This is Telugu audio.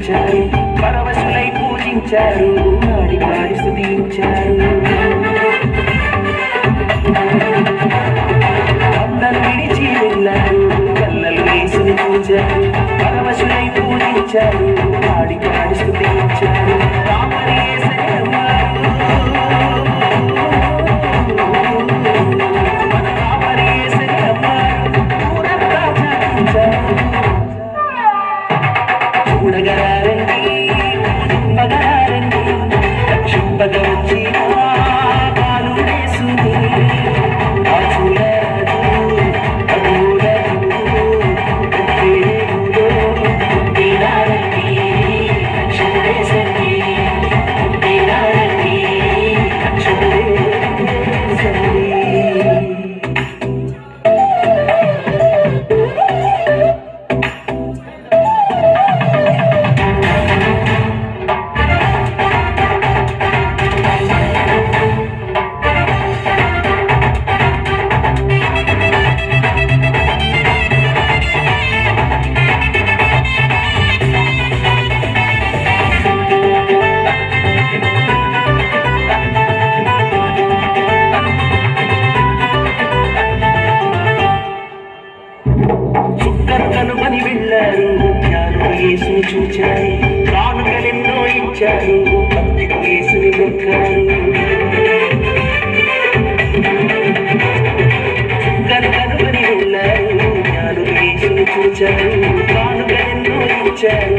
స్థుతించారు పరవశులై పూజించారు ఆడి పాడి స్థుతించారు అందరు విడిచి వెళ్ళారు కళ్ళలు వేసుని పూజారు పరవశులై పూజించారు ఆడి పాడి స్థుతించారు రామని యేసయ్యవారు. మన రామని యేసయ్యవారు. ఊరంతా చాటించారు. చూడగలారండి పూజింపగలారండి రక్షింపగ వచ్చిన బాలుడేసుని ఆ చూడరాదు అగోడరాదు దేవుడో పుట్టినాడండి రక్షణేసండి పుట్టినాడండి రక్షణేసండి చుక్కను కనుగొని వెళ్ళారు జ్ఞానం యేసుని చూచారు కానుకలెన్నో ఇచ్చారు భక్తితో యేసుని మొక్కారు చుక్కను కనుగొని వెళ్ళారు జ్ఞానం యేసుని చూచారు కానుకలెన్నో ఇచ్చారు